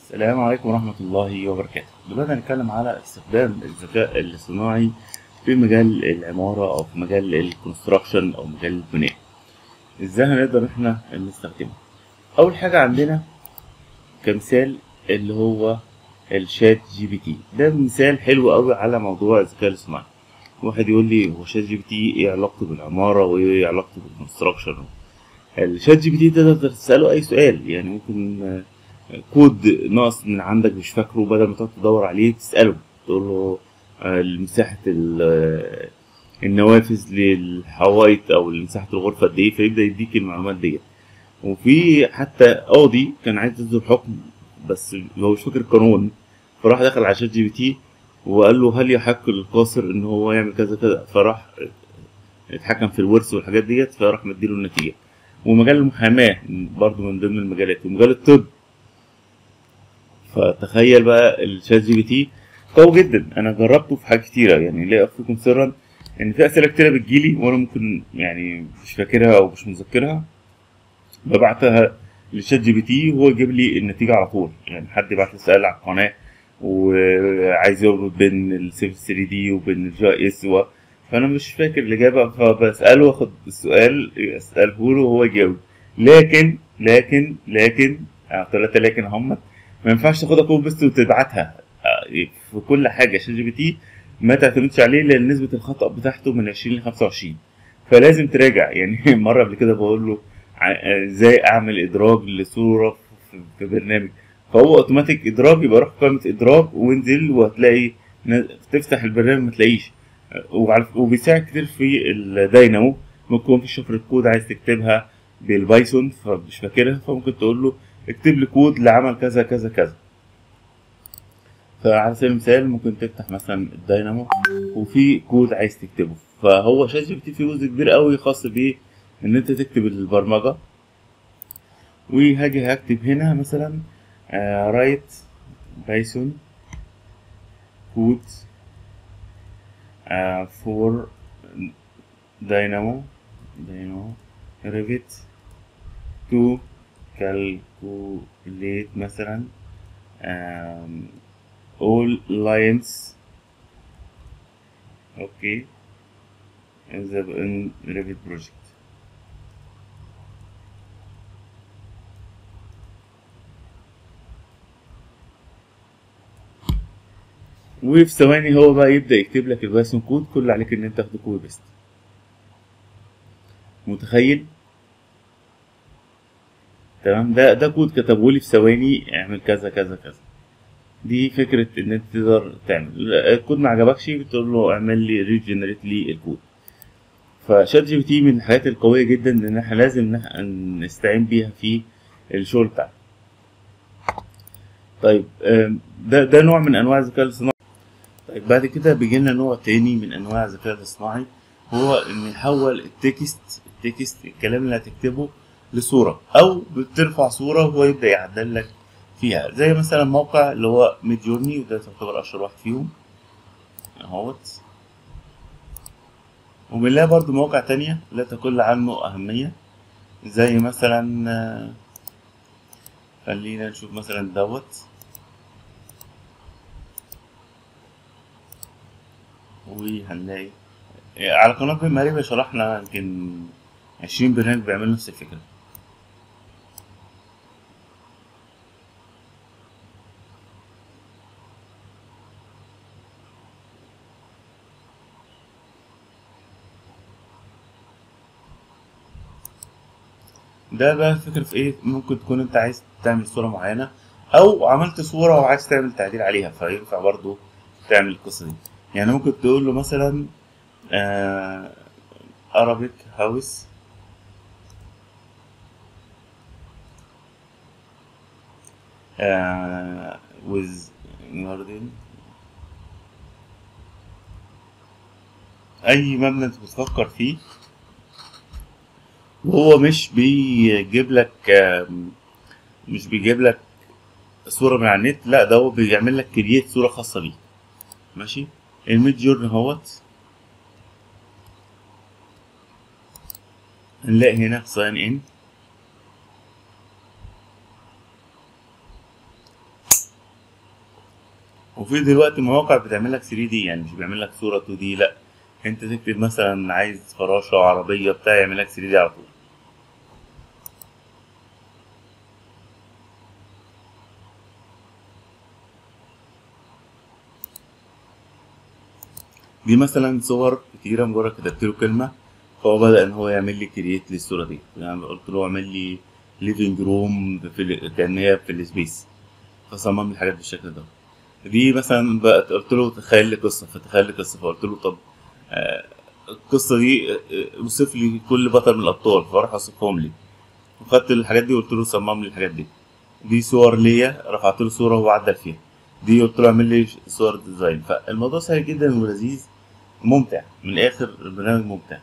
السلام عليكم ورحمة الله وبركاته دلوقتي هنتكلم على استخدام الذكاء الاصطناعي في مجال العمارة أو في مجال الكونستراكشن أو مجال البناء ازاي هنقدر احنا نستخدمه أول حاجة عندنا كمثال اللي هو الشات جي بي تي ده مثال حلو قوي على موضوع الذكاء الاصطناعي واحد يقول لي هو شات جي بي تي ايه علاقته بالعمارة وايه علاقته بالكونستراكشن الشات جي بي تي تقدر تسأله أي سؤال يعني ممكن آه، كود ناقص من عندك مش فاكره بدل ما تقعد تدور عليه تسأله تقول له آه، مساحة ال- آه، النوافذ للحوايط أو مساحة الغرفة قد إيه فيبدأ يديك المعلومات ديت وفي حتى قاضي كان عايز يصدر حكم بس هو مش فاكر القانون فراح دخل على شات جي بي تي وقال له هل يحق للقاصر ان هو يعمل كذا كذا فراح اتحكم في الورث والحاجات ديت فراح مديله النتيجه ومجال المحاماه برضو من ضمن المجالات ومجال الطب فتخيل بقى الشات جي بي تي قوي جدا انا جربته في حاجات كتيره يعني لا اخفيكم سرا ان في اسئله كتيره بتجيلي وانا ممكن يعني مش فاكرها او مش متذكرها ببعتها للشات جي بي تي وهو يجيب لي النتيجه على طول يعني حد يبعت لي سؤال على القناه وعايز يربط بين السيف 3 دي وبين الجي اس و... فانا مش فاكر الاجابه فبساله واخد السؤال اساله له وهو يجاوب لكن لكن لكن آه، ثلاثه لكن هم ما ينفعش تاخدها كوبي بيست وتبعتها آه، في كل حاجه شات جي بي تي ما تعتمدش عليه لان نسبه الخطا بتاعته من 20 ل 25 فلازم تراجع يعني مره قبل كده بقول له ع- آه، ازاي اعمل ادراج لصوره في- في برنامج فهو اوتوماتيك ادراج يبقى روح قائمه ادراج وانزل وهتلاقي ن- تفتح البرنامج ما تلاقيش وعلى- وبيساعد كتير في الداينامو ممكن يكون في شفرة كود عايز تكتبها بالبايثون فمش فاكرها فممكن تقول له اكتب لي كود لعمل كذا كذا كذا فعلى سبيل المثال ممكن تفتح مثلا الداينامو وفي كود عايز تكتبه فهو شات جي بي تي فيه جزء كبير قوي خاص بيه ان انت تكتب البرمجه وهاجي هكتب هنا مثلا رايت بايثون كود فور داينامو داينامو ريفيت تو calculate مثلا um, all lines okay in the in Revit project وفي ثواني هو بقى يبدأ يكتب لك البايثون كود كل اللي عليك ان انت تاخده كوبي بيست متخيل تمام ده ده كود كتبه لي في ثواني اعمل كذا كذا كذا دي فكرة ان انت تقدر تعمل الكود ما عجبكش بتقول له اعمل لي ريجنريت لي الكود فشات جي بي تي من الحاجات القوية جدا ان احنا لازم نح- نستعين بيها في الشغل بتاعنا طيب آم، ده ده نوع من انواع الذكاء الاصطناعي طيب بعد كده بيجي لنا نوع تاني من انواع الذكاء الاصطناعي هو ان يحول التكست التكست الكلام اللي هتكتبه لصورة او بترفع صورة وهو يبدأ يعدل لك فيها زي مثلا موقع اللي هو ميد جورني وده تعتبر اشهر واحد فيهم اهوت وبنلاقي برضو مواقع تانية لا تقل عنه أهمية زي مثلا آه، خلينا نشوف مثلا دوت وهنلاقي آه، على قناة بن مريبة شرحنا يمكن عشرين برنامج بيعملوا نفس الفكرة ده بقى الفكرة في ايه ممكن تكون انت عايز تعمل صورة معينة او عملت صورة وعايز تعمل تعديل عليها فينفع برضو تعمل القصة دي يعني ممكن تقول له مثلا آه Arabic house آه with garden اي مبنى انت بتفكر فيه وهو مش بيجيب لك آم، مش بيجيب لك صورة من على النت لا ده هو بيعمل لك كرييت صورة خاصة بيه ماشي الميد جورن اهوت هنلاقي هنا ساين ان وفي دلوقتي مواقع بتعمل لك 3 دي يعني مش بيعمل لك صورة 2 دي لا انت تكتب مثلا عايز فراشة عربية بتاع يعمل لك 3 دي على طول دي مثلا صور كتيرة مجرد كتبت له كلمة فهو بدأ إن هو يعمل لي كرييت للصورة دي يعني قلت له اعمل لي ليفينج روم في ال- كأن هي في السبيس فصمم لي الحاجات بالشكل ده دي مثلا بقى قلت له تخيل لي قصة فتخيل لي قصة فقلت له طب آه، القصة دي آه، آه، اوصف لي كل بطل من الأبطال فراح أوصفهم لي وخدت الحاجات دي وقلت له صمم لي الحاجات دي دي صور ليا رفعت له صورة وهو عدل فيها دي قلت له اعمل لي صور ديزاين فالموضوع سهل جدا ولذيذ ممتع من الاخر البرنامج ممتع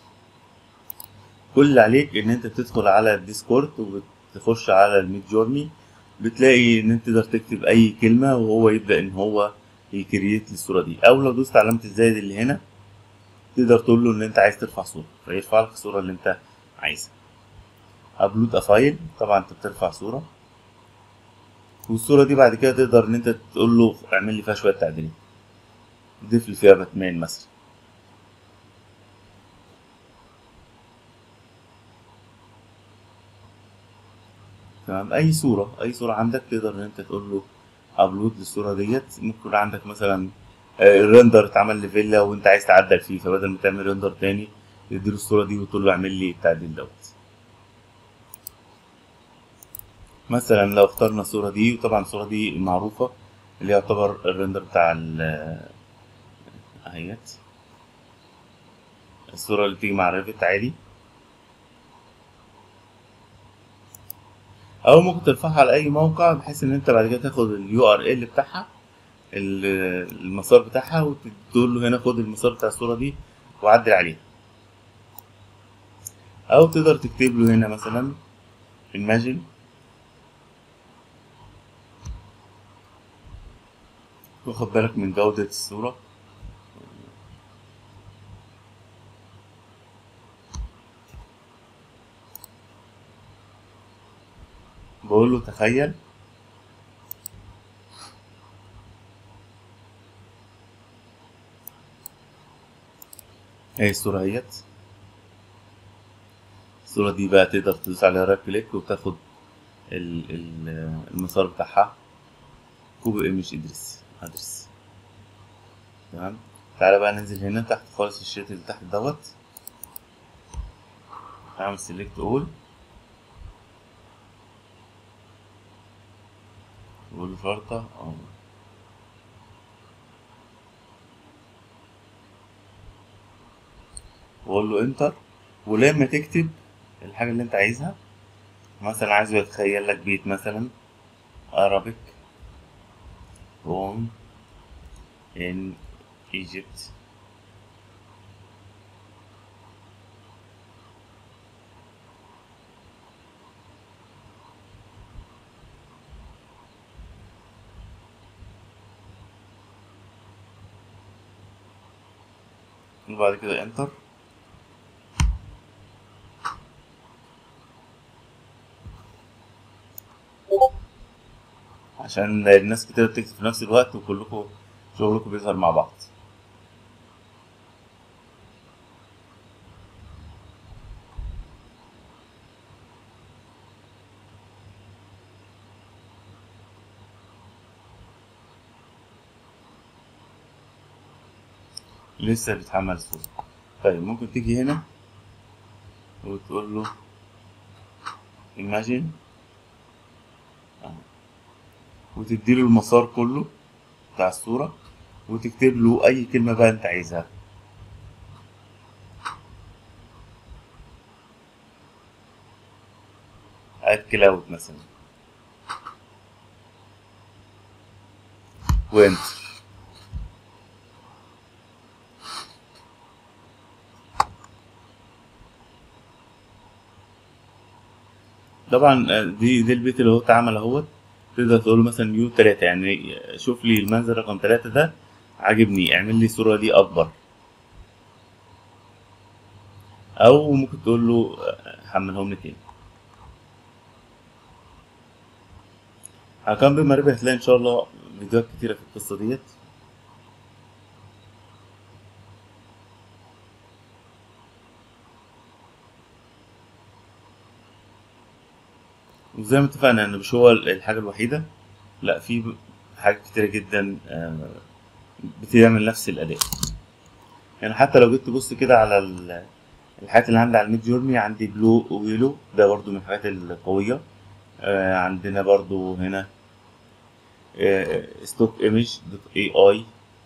كل اللي عليك ان انت بتدخل على الديسكورد وبتخش على الميد جورني بتلاقي ان انت تقدر تكتب اي كلمة وهو يبدأ ان هو يكريت الصورة دي او لو دوست علامة الزائد اللي هنا تقدر تقول له ان انت عايز ترفع صورة فيرفع لك الصورة اللي انت عايزها ابلود افايل طبعا انت بترفع صورة والصورة دي بعد كده تقدر ان انت تقول له اعمل لي فيها شوية تعديلات ضيف لي فيها باتمان مثلا تمام اي صورة اي صورة عندك تقدر ان انت تقول له ابلود للصورة ديت ممكن يكون عندك مثلا آه، الريندر اتعمل لفيلا وانت عايز تعدل فيه فبدل ما تعمل ريندر تاني تديله الصورة دي وتقول له اعمل لي التعديل دوت مثلا لو اخترنا الصورة دي وطبعا الصورة دي معروفة اللي يعتبر الريندر بتاع ال اهيت الصورة اللي بتيجي مع ريفت عادي او ممكن ترفعها على اي موقع بحيث ان انت بعد كده تاخد اليو ار ال بتاعها ال- المسار بتاعها وتقول له هنا خد المسار بتاع الصورة دي وعدل عليها او تقدر تكتب له هنا مثلا imagine واخد بالك من جودة الصورة بقول له تخيل اهي الصورة اهيت الصورة دي بقى تقدر تدوس عليها رايت كليك وتاخد ال- ال- المسار بتاعها كوبي ايمج ادرس ادرس تمام تعالى بقى ننزل هنا تحت خالص الشريط اللي تحت دوت اعمل سيلكت اول وقول له شرطة اه وقول له انتر ولما تكتب الحاجة اللي انت عايزها مثلا عايزه يتخيل لك بيت مثلا Arabic home in Egypt وبعد كده انتر عشان الناس كتير بتكتب في نفس الوقت وكلكم شغلكم بيظهر مع بعض لسه بيتحمل الصورة طيب ممكن تيجي هنا وتقول له imagine آه. وتديله المسار كله بتاع الصورة وتكتب له أي كلمة بقى أنت عايزها اد كلاود مثلا وانتر طبعا آه، دي دي البيت اللي هو اتعمل اهوت تقدر تقول له مثلا يو تلاتة يعني شوف لي المنظر رقم تلاتة ده عاجبني اعمل لي الصورة دي أكبر أو ممكن تقول له آه، حملهم لي تاني هكمل بمربع هتلاقي إن شاء الله فيديوهات كتيرة في القصة ديت وزي ما اتفقنا ان مش هو الحاجة الوحيدة لا في حاجات كتيرة جدا آه، بتعمل نفس الأداء يعني حتى لو جيت تبص كده على ال- الحاجات اللي عندي على الميد جورني عندي بلو ويلو ده برضو من الحاجات القوية آه، عندنا برضو هنا ستوك ايمج دوت اي اي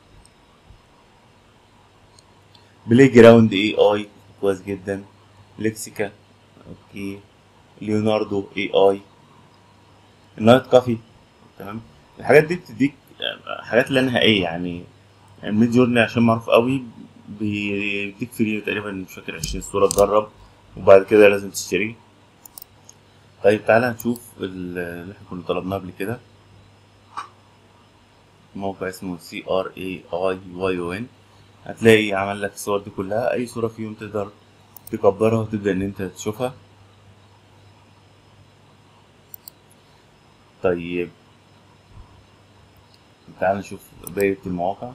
بلاي جراوند اي اي كويس جدا لكسيكا اوكي ليوناردو اي اي النايت كافي تمام الحاجات دي بتديك آه، حاجات لا نهائية يعني الميد جورني عشان معروف قوي بيديك فري تقريبا مش فاكر 20 صورة تجرب وبعد كده لازم تشتريه طيب تعالى نشوف ال- اللي احنا كنا طلبناه قبل كده موقع اسمه سي ار اي اي واي او ان هتلاقي عمل لك الصور دي كلها اي صورة فيهم تقدر تكبرها وتبدأ ان انت تشوفها طيب تعال نشوف بقية المواقع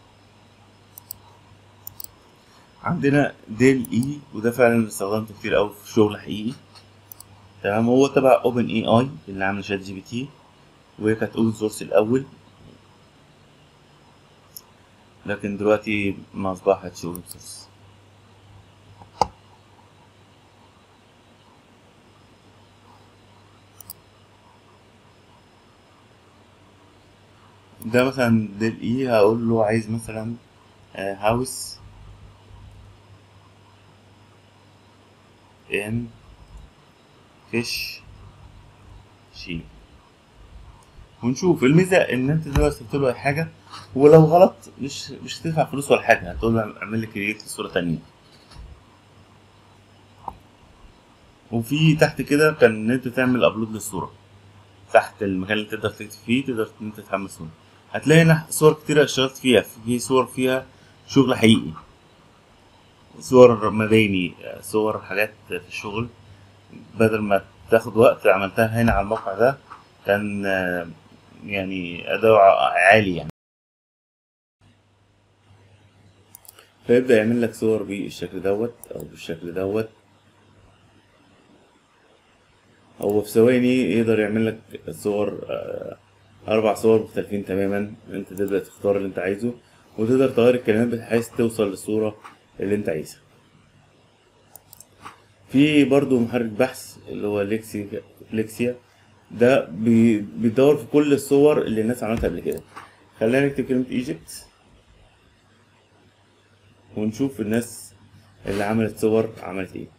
عندنا ديل اي وده فعلا استخدمته كتير قوي في شغل حقيقي تمام هو تبع اوبن اي اي اللي عامل شات جي بي تي وهي كانت اوبن سورس الاول لكن دلوقتي ما اصبحتش اوبن سورس ده مثلا ديل اي هقول له عايز مثلا هاوس ان فيش شي ونشوف الميزه ان انت تقدر تكتب له اي حاجه ولو غلط مش مش هتدفع فلوس ولا حاجه هتقول له اعمل لي كرييت لصوره تانية وفي تحت كده كان ان انت تعمل ابلود للصوره تحت المكان اللي تقدر تكتب فيه تقدر ان انت تعمل صوره هتلاقي هنا صور كتيرة اشتغلت فيها في صور فيها شغل حقيقي صور مباني صور حاجات في الشغل بدل ما تاخد وقت عملتها هنا على الموقع ده كان آه، يعني أداء عالي يعني فيبدأ يعمل لك صور بالشكل دوت أو بالشكل دوت هو في ثواني يقدر يعمل لك صور آه، أربع صور مختلفين تماما أنت تبدأ تختار اللي أنت عايزه وتقدر تغير الكلمات بحيث توصل للصورة اللي أنت عايزها في برضو محرك بحث اللي هو ليكسي ليكسيا ده بي- بيدور في كل الصور اللي الناس عملتها قبل كده خلينا نكتب كلمة ايجيبت ونشوف الناس اللي عملت صور عملت ايه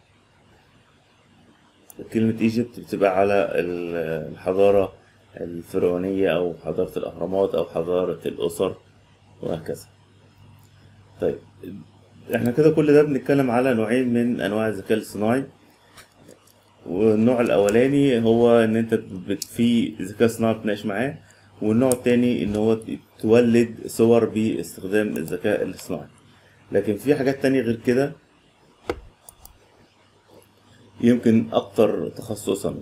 كلمة ايجيبت بتبقى على ال- الحضارة الفرعونية او حضارة الاهرامات او حضارة الاسر وهكذا طيب احنا كده كل ده بنتكلم على نوعين من انواع الذكاء الاصطناعي والنوع الاولاني هو ان انت بت- في ذكاء اصطناعي بتناقش معاه والنوع التاني ان هو ت- تولد صور باستخدام الذكاء الاصطناعي لكن في حاجات تانية غير كده يمكن اكتر تخصصا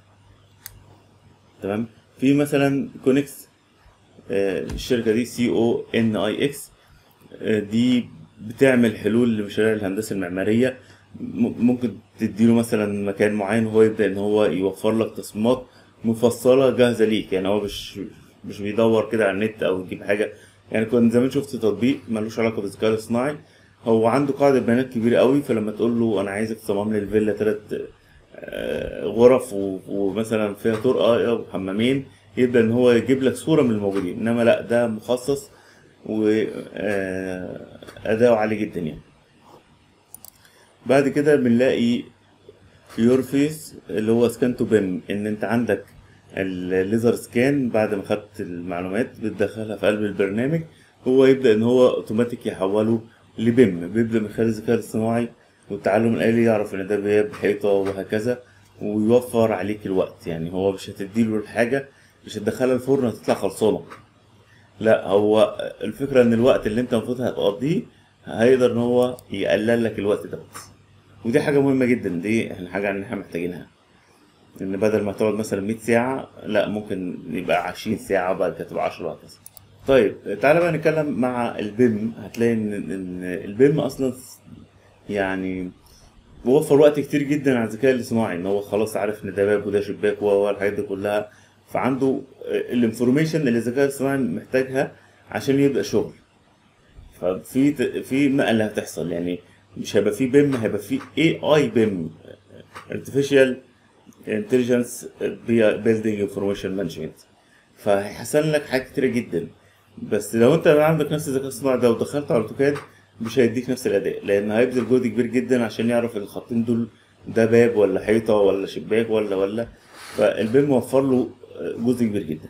تمام في مثلا كونكس آه، الشركة دي سي او ان اي اكس دي بتعمل حلول لمشاريع الهندسة المعمارية م- ممكن تديله مثلا مكان معين وهو يبدأ ان هو يوفر لك تصميمات مفصلة جاهزة ليك يعني هو مش مش بيدور كده على النت او يجيب حاجة يعني كنت زمان شفت تطبيق ملوش علاقة بالذكاء الاصطناعي هو عنده قاعدة بيانات كبيرة قوي فلما تقول له انا عايزك تصمم لي الفيلا تلات آه، غرف و- ومثلا فيها طرقة او حمامين يبدأ ان هو يجيب لك صورة من الموجودين انما لا ده مخصص وأداؤه عالي جدا يعني بعد كده بنلاقي يور فيس اللي هو سكان تو بيم ان انت عندك الليزر سكان بعد ما خدت المعلومات بتدخلها في قلب البرنامج هو يبدأ ان هو اوتوماتيك يحوله لبيم بيبدأ من خلال الذكاء الصناعي والتعلم الآلي يعرف ان ده بيب حيطة وهكذا ويوفر عليك الوقت يعني هو مش هتديله الحاجة مش هتدخلها الفرن هتطلع خلصانة لا هو الفكرة ان الوقت اللي انت المفروض هتقضيه هيقدر ان هو يقلل لك الوقت دوت ودي حاجة مهمة جدا دي احنا حاجة ان احنا محتاجينها ان بدل ما تقعد مثلا 100 ساعه لا ممكن يبقى 20 ساعه وبعد كده تبقى 10 وهكذا طيب تعالى بقى نتكلم مع البيم هتلاقي ان ان البيم اصلا يعني وفر وقت كتير جدا على الذكاء الاصطناعي ان هو خلاص عارف ان ده باب وده شباك والحاجات دي كلها فعنده الانفورميشن اللي الذكاء الاصطناعي محتاجها عشان يبدا شغل ففي في نقله هتحصل يعني مش هيبقى في بيم هيبقى في اي اي بيم artificial intelligence building information management فهيحسن لك حاجات كتيرة جدا بس لو انت عندك نفس الذكاء الصناعي ده ودخلت على اوتوكاد مش هيديك نفس الاداء لان هيبذل جهد كبير جدا عشان يعرف الخطين دول ده باب ولا حيطه ولا شباك ولا ولا فالبيم موفر له جزء كبير جدا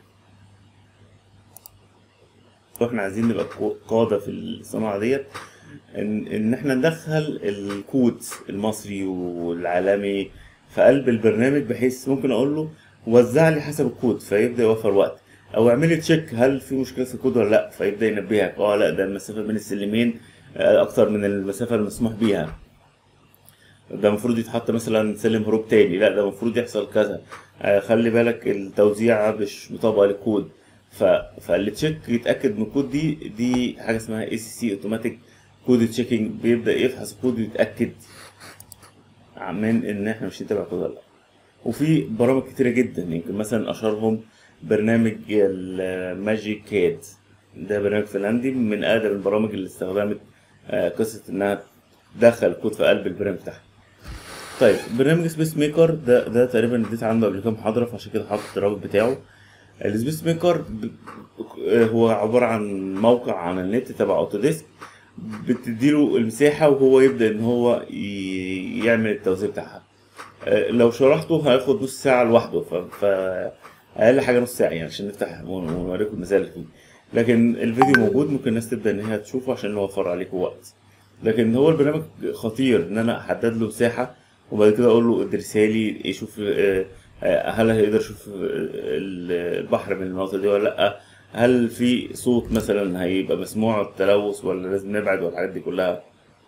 واحنا عايزين نبقى قاده في الصناعه ديت ان ان احنا ندخل الكود المصري والعالمي في قلب البرنامج بحيث ممكن اقول له وزع لي حسب الكود فيبدا يوفر وقت او اعمل لي تشيك هل في مشكله في الكود ولا لا فيبدا ينبهك اه لا ده المسافه بين السلمين اكتر من المسافه المسموح بيها ده المفروض يتحط مثلا سلم هروب تاني لا ده المفروض يحصل كذا خلي بالك التوزيع مش مطابقه للكود ف... فالتشيك يتاكد من الكود دي دي حاجه اسمها اي سي سي اوتوماتيك كود تشيكينج بيبدا يفحص الكود ويتاكد من ان احنا مش نتابع كود ولا لا وفي برامج كتيره جدا يمكن مثلا اشهرهم برنامج الماجيك كاد ده برنامج فنلندي من اقدم البرامج اللي استخدمت قصه انها تدخل كود في قلب البرنامج بتاعها طيب برنامج سبيس ميكر ده ده تقريبا اديت عنده قبل كام محاضره فعشان كده حاطط الرابط بتاعه السبيس ميكر هو عباره عن موقع على النت تبع اوتوديسك بتديله المساحه وهو يبدا ان هو يعمل التوزيع بتاعها لو شرحته هياخد نص ساعه لوحده ف اقل حاجه نص ساعه يعني عشان نفتح ونوريكم المثال اللي فيه لكن الفيديو موجود ممكن الناس تبدا ان هي تشوفه عشان نوفر عليكم وقت لكن هو البرنامج خطير ان انا احدد له مساحه وبعد كده اقول له ادرسها لي يشوف هل هيقدر يشوف البحر من المناطق دي ولا لا هل في صوت مثلا هيبقى مسموع تلوث ولا لازم نبعد والحاجات دي كلها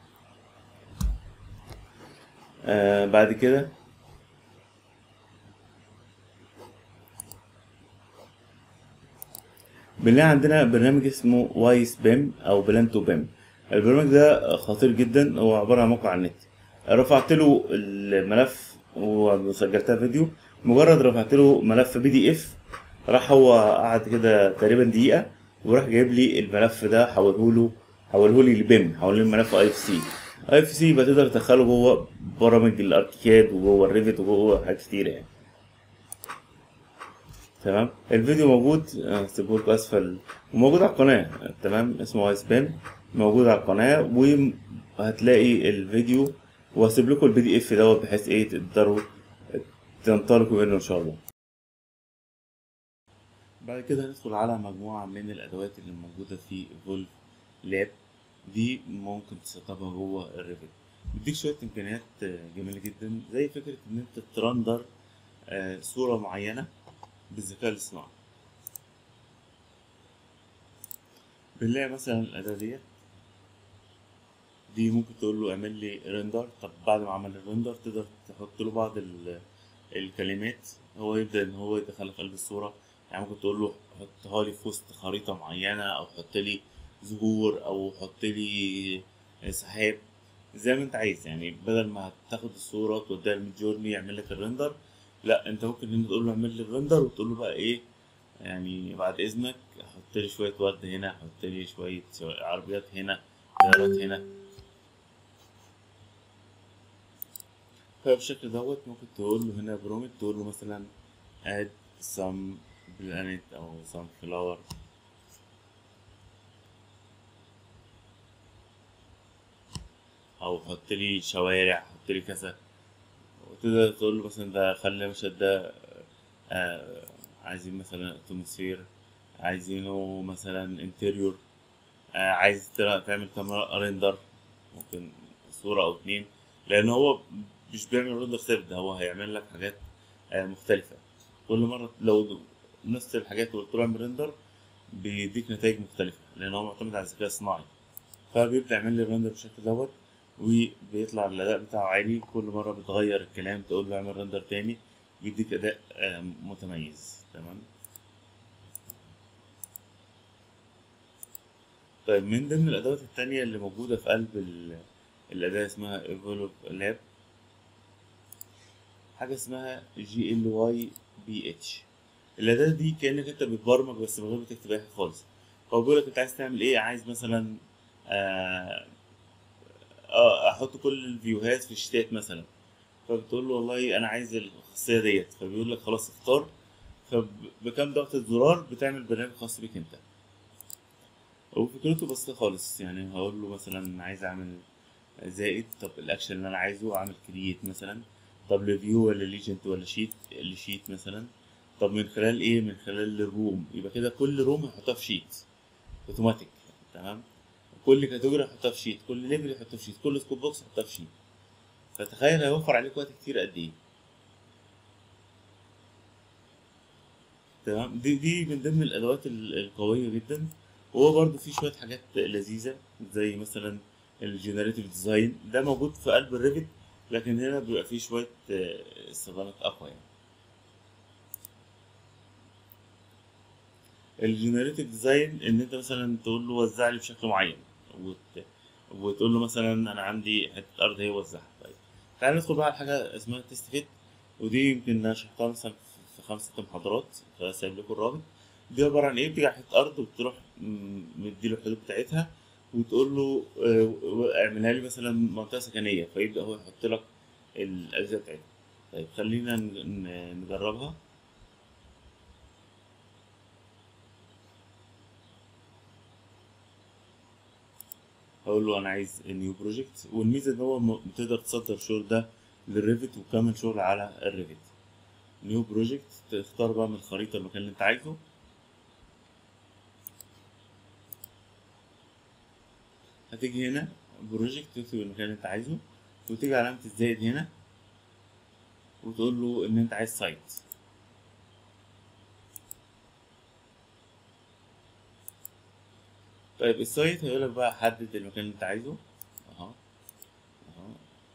آه بعد كده بنلاقي عندنا برنامج اسمه وايس بيم او بلانتو بيم البرنامج ده خطير جدا هو عباره عن موقع على النت رفعت له الملف وسجلتها فيديو مجرد رفعت له ملف بي دي اف راح هو قعد كده تقريبا دقيقه وراح جايب لي الملف ده حوله له حوله لي لبيم حول لي الملف اي اف سي اي اف سي يبقى تقدر تدخله جوه برامج الاركيكاد وجوه الريفت وجوه حاجات كتير يعني تمام الفيديو موجود هسيبه لكم اسفل وموجود على القناه تمام اسمه وايس بيم موجود على القناه وهتلاقي الفيديو وهسيب لكم البي دي اف دوت بحيث ايه تقدروا تنطلقوا منه ان شاء الله بعد كده هندخل على مجموعة من الأدوات اللي موجودة في فولف لاب دي ممكن تسطبها جوه الريفت بيديك شوية إمكانيات جميلة جدا زي فكرة إن أنت ترندر صورة معينة بالذكاء الاصطناعي بنلاقي مثلا الأداة ديت دي ممكن تقول له اعمل لي ريندر طب بعد ما عمل الريندر تقدر تحط له بعض الكلمات هو يبدأ إن هو يدخلها في قلب الصورة يعني ممكن تقول له حطها لي في وسط خريطة معينة أو حط لي زهور أو حط لي سحاب زي ما أنت عايز يعني بدل ما تاخد الصورة وتوديها لميدجورني يعمل لك الريندر لا أنت ممكن إن تقول له اعمل لي الريندر وتقول له بقى إيه يعني بعد إذنك حط لي شوية ورد هنا حط لي شوية عربيات هنا طيارات هنا فبالشكل دوت ممكن تقول له هنا برومت تقول له مثلا add some planet او some flower او حط لي شوارع حط لي كذا وتقدر تقول له مثلا ده خلي المشهد ده آه عايزين مثلا اتموسفير عايزينه مثلا انتريور آه عايز تعمل كاميرا ريندر ممكن صورة او اتنين لان هو مش بيعمل ريندر ثابت ده هو هيعمل لك حاجات آه مختلفة كل مرة لو نفس الحاجات وقلت له اعمل ريندر بيديك نتائج مختلفة لأن هو معتمد على الذكاء الصناعي فبيبدأ يعمل لي الريندر بالشكل دوت وبيطلع الأداء بتاعه عالي كل مرة بتغير الكلام تقول له اعمل ريندر تاني بيديك اداء آه، متميز تمام طيب من ضمن الادوات التانية اللي موجودة في قلب ال- الاداة اسمها evolve lab حاجة اسمها جي ال واي بي اتش الأداة دي كأنك أنت بتبرمج بس من غير ما تكتب أي حاجة خالص هو بيقولك أنت عايز تعمل إيه عايز مثلا آه آه أحط كل الفيوهات في الشتات مثلا فبتقول له والله أنا عايز الخاصية ديت فبيقول لك خلاص اختار فبكام ضغطة زرار بتعمل برنامج خاص بيك أنت وفكرته بسيطة خالص يعني هقول له مثلا عايز أعمل زائد طب الأكشن اللي أنا عايزه أعمل كرييت مثلا طب ريفيو ولا ليجنت ولا شيت اللي شيت مثلا طب من خلال ايه من خلال الروم يبقى كده كل روم هحطها في شيت اوتوماتيك تمام كل كاتيجوري هحطها في شيت كل ليفل هحطها في شيت كل سكوب بوكس هحطها في شيت فتخيل هيوفر عليك وقت كتير قد ايه تمام دي دي من ضمن الادوات ال- القويه جدا وهو برضو في شويه حاجات لذيذه زي مثلا الجنريتيف ديزاين ده موجود في قلب الريفت لكن هنا بيبقى فيه شويه آه، استخدامات اقوى يعني الجنريتيف ديزاين ان انت مثلا تقول له وزع لي بشكل معين وت... وتقول له مثلا انا عندي حته ارض هي وزعها طيب تعال ندخل بقى على حاجه اسمها تيست فيت ودي يمكن انا شرحتها مثلا في خمس ست محاضرات فسايب لكم الرابط دي عباره عن ايه بتيجي على حته ارض وتروح م- مديله الحدود بتاعتها وتقول له آه، اعملها لي مثلا منطقه سكنيه فيبدا هو يحط لك الاجزاء بتاعتها طيب خلينا ن- ن- نجربها هقول له انا عايز نيو بروجكت والميزه ان هو م- تقدر تصدر الشغل ده للريفت وكمان شغل على الريفت نيو بروجكت تختار بقى من الخريطه المكان اللي انت عايزه هتيجي هنا بروجكت تكتب المكان اللي انت عايزه وتيجي علامه الزائد هنا وتقول له ان انت عايز سايت طيب السايت هيقول لك بقى حدد المكان اللي انت عايزه اهو اهو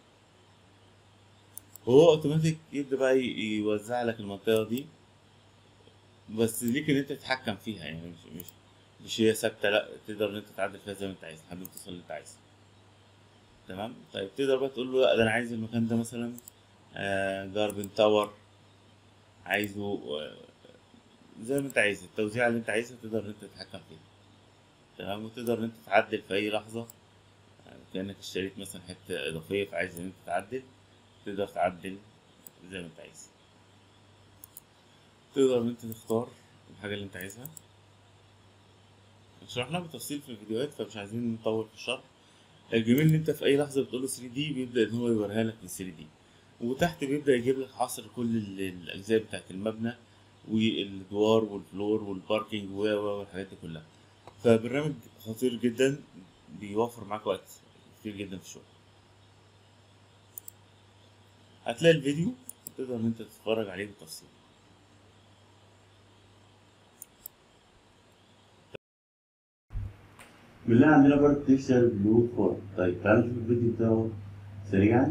وهو اوتوماتيك يبدا بقى ي- يوزع لك المنطقه دي بس ليك ان انت تتحكم فيها يعني مش مش مش هي ثابته لا تقدر ان انت تعدل فيها زي ما انت عايز لحد ما توصل اللي انت عايزه تمام طيب تقدر بقى تقول له لا ده انا عايز المكان ده مثلا آه جاربن تاور عايزه آه، زي ما انت عايز التوزيع اللي انت عايزها تقدر ان انت تتحكم فيها تمام وتقدر ان انت تعدل في اي لحظه يعني كانك اشتريت مثلا حته اضافيه فعايز ان انت تعدل تقدر تعدل زي ما انت عايز تقدر ان انت تختار الحاجه اللي انت عايزها شرحناها بالتفصيل في الفيديوهات فمش عايزين نطول في الشرح الجميل ان انت في اي لحظه بتقول له 3 دي بيبدا ان هو يوريها لك من 3 دي وتحت بيبدا يجيب لك حصر كل ال- الاجزاء بتاعت المبنى والجوار والفلور والباركينج و و والحاجات دي كلها فبرنامج خطير جدا بيوفر معاك وقت كتير جدا في الشغل هتلاقي الفيديو تقدر ان انت تتفرج عليه بالتفصيل بالله عندنا برضه تكشر بلو فور طيب تعالوا نشوف الفيديو بتاعه سريعا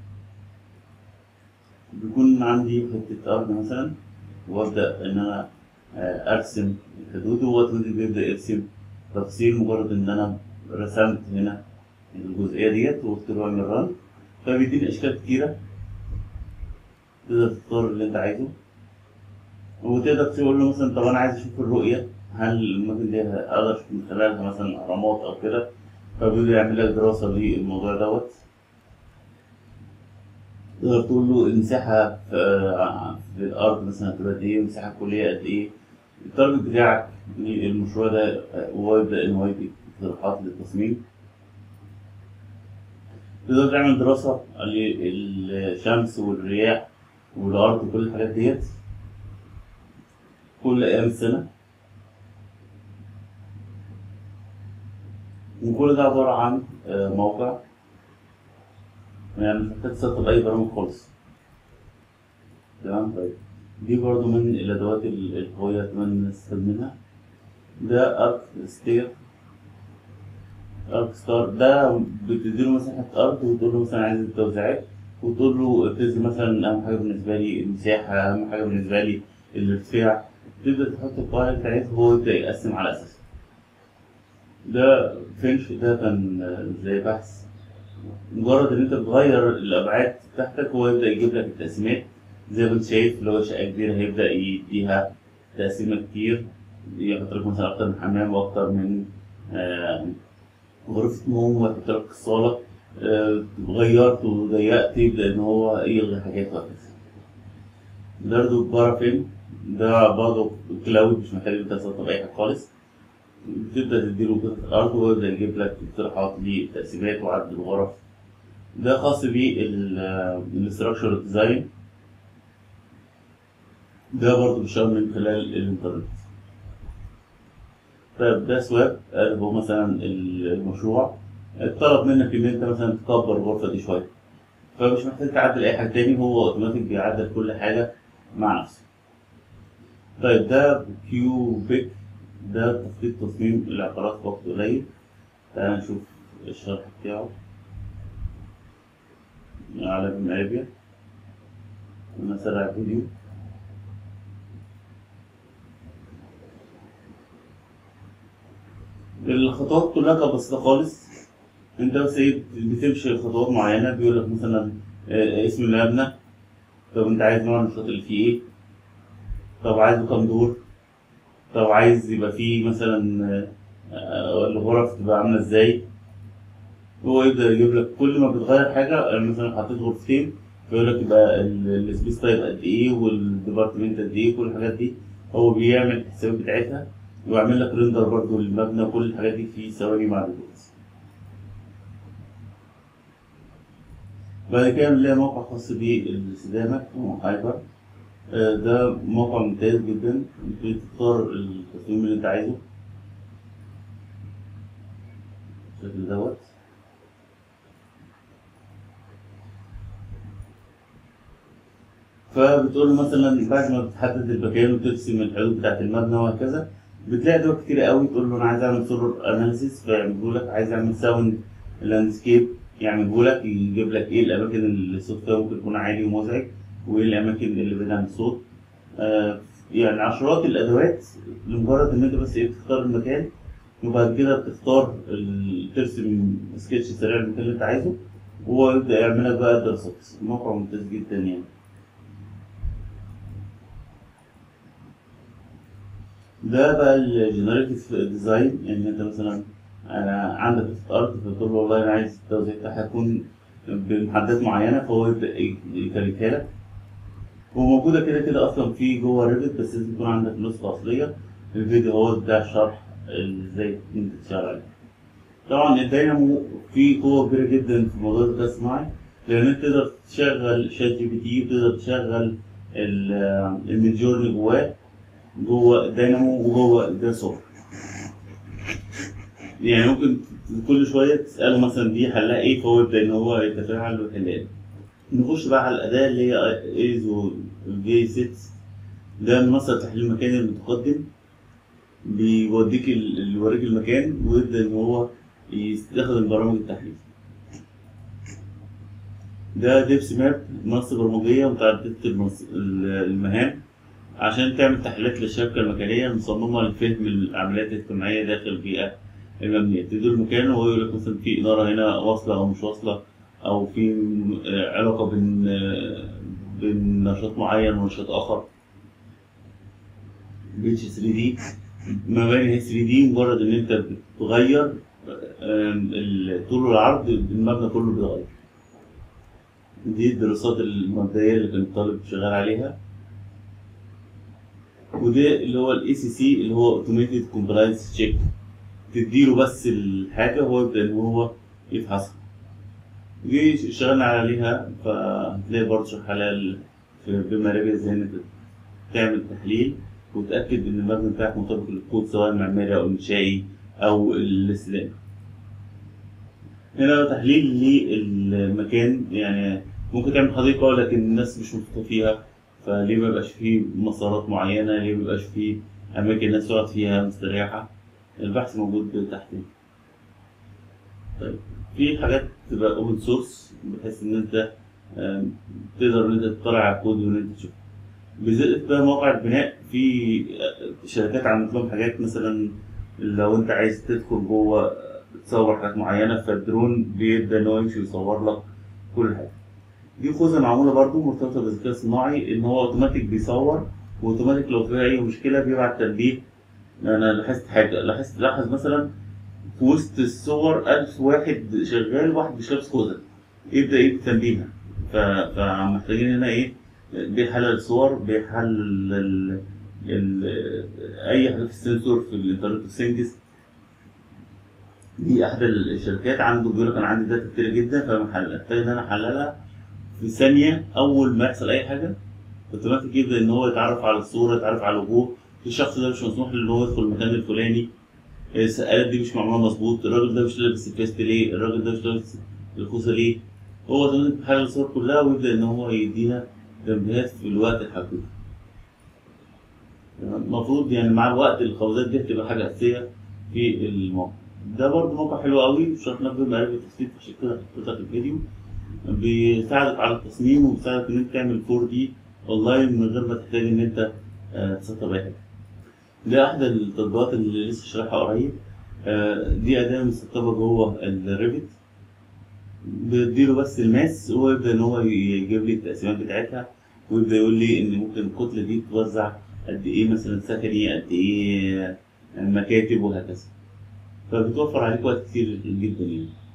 بيكون عندي حتة أرض مثلا وأبدأ إن أنا آه، أرسم الحدود وهو اوتوماتيك بيبدأ يرسم تفصيل مجرد إن أنا رسمت هنا الجزئية ديت وقلت له اعمل ران فبيديني أشكال كتيرة تقدر تختار اللي أنت عايزه وتقدر تقول له مثلا طب أنا عايز أشوف الرؤية هل المكان دي أقدر أشوف من خلالها مثلا أهرامات أو كده فبيبدأ يعمل لك دراسة للموضوع دوت تقدر تقول له المساحة في, في الأرض مثلا هتبقى قد إيه المساحة الكلية قد إيه التارجت بتاعك للمشروع ده وهو يبدأ إن هو يديك اقتراحات للتصميم تقدر تعمل دراسة للشمس والرياح والأرض وكل الحاجات ديت كل أيام السنة وكل ده عبارة عن آه، موقع يعني مش محتاج تسطب أي برامج خالص تمام طيب دي برضو من الأدوات ال- القوية أتمنى نستفاد منها ده أرك ستير أرك ستار ده بتديله مساحة أرض وتقول له مثلا عايز التوزيعات وتقول له ابتدي مثلا اهم حاجه بالنسبه لي المساحه اهم حاجه بالنسبه لي الارتفاع تبدا تحط القواعد بتاعتها وهو يبدا يقسم على اساسها ده فينش ده كان زي بحث مجرد ان انت بتغير الابعاد بتاعتك هو يبدا يجيب لك التقسيمات زي ما انت شايف لو شقه كبيره هيبدا يديها تقسيمه كتير يحط لك مثلا اكتر من حمام واكتر من آه، غرفه نوم ويحط لك الصاله آه، غيرت وضيقت يبدا ان هو يلغي حاجات وهكذا برضه بارافين ده برضه كلاود مش محتاج انت تسطب اي حاجه خالص بتبدا تديله قطعه الارض وهو يبدا يجيب لك اقتراحات للتقسيمات وعدد الغرف ده خاص بالاستراكشر ديزاين ده برضه بيشتغل من خلال الانترنت طيب ده سواب اللي هو مثلا المشروع طلب منك ان انت مثلا تكبر الغرفه دي شويه فمش محتاج تعدل اي حاجه تاني هو اوتوماتيك بيعدل كل حاجه مع نفسه طيب ده كيوبيك ده تخطيط تصميم العقارات في وقت قليل تعال نشوف الشرح بتاعه على ابن ارابيا انا سرع الفيديو الخطوات كلها كانت بسيطة خالص انت بس ايه بتمشي خطوات معينة بيقول لك مثلا آه، اسم المبنى طب انت عايز نوع النشاط اللي فيه ايه طب عايزه كام دور طب عايز يبقى فيه مثلا آه، آه، الغرف تبقى عاملة ازاي هو يبدأ يجيب لك كل ما بتغير حاجة يعني مثلا حطيت غرفتين فيقول لك يبقى ال- السبيس تايب قد ايه والديبارتمنت قد ايه كل الحاجات دي هو بيعمل الحسابات بتاعتها ويعمل لك ريندر برضه للمبنى وكل الحاجات دي في ثواني معدودة بعد كده بنلاقي موقع خاص بالاستدامة اسمه هايبر آه، ده موقع ممتاز جدا بتختار التصميم اللي انت عايزه بالشكل دوت فبتقول له مثلا بعد ما بتحدد المكان وترسم الحدود بتاعت المبنى وهكذا بتلاقي دول كتير قوي تقول له انا عايز اعمل سولار اناليسيس فيعملوا لك عايز اعمل ساوند لاندسكيب يعملوا لك يجيب لك ايه الاماكن اللي الصوت فيها ممكن يكون عالي ومزعج وايه الاماكن اللي بعيد عن الصوت آه يعني عشرات الادوات لمجرد ان انت بس ايه بتختار المكان وبعد كده بتختار ال- ترسم سكتش سريع للمكان اللي انت عايزه وهو يبدا يعمل لك بقى دراسات موقع ممتاز جدا يعني ده بقى الجنريتيف ديزاين ان انت مثلا آه، عندك قطعة ارض فتقول له والله انا عايز التوزيع بتاعها يكون بمحددات معينه فهو يبدا ي- يكريتها لك وموجوده كده كده اصلا في جوه ريفت بس لازم يكون عندك نسخه اصليه الفيديو هو بتاع الشرح ازاي انت تشتغل عليه طبعا الدينامو فيه قوه كبيره جدا في موضوع الذكاء الصناعي لان انت تقدر تشغل شات جي بي تي وتقدر تشغل ال- الميدجورني جواه جوه الدينامو وجوه الداسور يعني ممكن كل شويه تساله مثلا دي حلها ايه فهو يبدا ان هو يتفاعل ويحلها لك. نخش بقى على الاداه اللي هي ايزو في 6 ده منصه تحليل المكان المتقدم بيوديك ال- اللي يوريك المكان ويبدا ان هو يستخدم برامج التحليل ده ديبس ماب منصه برمجيه متعدده المنص- المهام عشان تعمل تحليلات للشبكة المكانية مصممة لفهم العمليات الاجتماعية داخل البيئة المبنية تديله المكان وهو يقول لك مثلا في إنارة هنا واصلة أو مش واصلة أو في آه، علاقة بين آه، بين نشاط معين ونشاط آخر بيتش 3 دي مباني 3 دي مجرد إن أنت بتغير آه، الطول والعرض المبنى كله بيتغير دي الدراسات المبدئية اللي كان الطالب شغال عليها وده اللي هو الاي سي سي اللي هو اوتوميتد كومبلاينس تشيك تديله بس الحاجه وهو يبدا ان هو يفحصها دي اشتغلنا عليها فهتلاقي برضه شرح عليها ال- في بما ربح ازاي ان انت تعمل تحليل وتاكد ان المبنى بتاعك مطابق للكود سواء المعماري او الانشائي او الاستدامه هنا تحليل للمكان يعني ممكن تعمل حديقه لكن الناس مش مبسوطه فيها فليه ما يبقاش فيه مسارات معينة ليه ما يبقاش فيه أماكن الناس تقعد فيها مستريحة البحث موجود تحت طيب في حاجات تبقى اوبن سورس بحيث إن أنت آم، تقدر ان انت تطلع على الكود وان انت تشوف بالذات بقى مواقع البناء في آه، شركات عملت لهم حاجات مثلا لو انت عايز تدخل جوه تصور حاجات معينه فالدرون بيبدا ان هو يمشي ويصور لك كل حاجه دي خوذه معموله برضو مرتبطه بالذكاء الصناعي ان هو اوتوماتيك بيصور واوتوماتيك لو في اي مشكله بيبعت تنبيه انا لاحظت حاجه لاحظت لاحظ مثلا في وسط الصور ألف واحد شغال واحد مش لابس خوذه يبدا يدي تنبيه ف- فمحتاجين هنا ايه بيحلل الصور بيحلل ال... ال... اي حاجه في السنسور في الانترنت اوف ثينجز دي احدى الشركات عنده بيقول لك انا عندي داتا كتير جدا فمحتاج ان انا احللها في ثانيه اول ما يحصل اي حاجه اوتوماتيك يبدا ان هو يتعرف على الصوره يتعرف على الوجوه الشخص ده مش مسموح له ان هو يدخل المكان الفلاني السقالات دي مش معموله مظبوط الراجل ده مش لابس الفيست ليه الراجل ده مش لابس الخوذه ليه هو اوتوماتيك بيحلل الصور كلها ويبدا ان هو يدينا تنبيهات في الوقت الحقيقي المفروض يعني مع الوقت الخوذات دي هتبقى حاجه اساسيه في الموقع ده برضه موقع حلو قوي شرحنا فيه معرفة التسليط عشان كده حطيتها في الفيديو بيساعدك على التصميم وبيساعدك ان انت تعمل 4 دي اونلاين من غير ما تحتاج ان انت آه، تسطب اي حاجه ده احدى التطبيقات اللي لسه شارحها قريب آه، دي اداه مسطبه جوه الريفت بديله بس الماس وهو يبدا ان هو يجيب لي التقسيمات بتاعتها ويبدا يقول لي ان ممكن الكتله دي توزع قد ايه مثلا سكني قد ايه مكاتب وهكذا فبتوفر عليك وقت كتير جدا يعني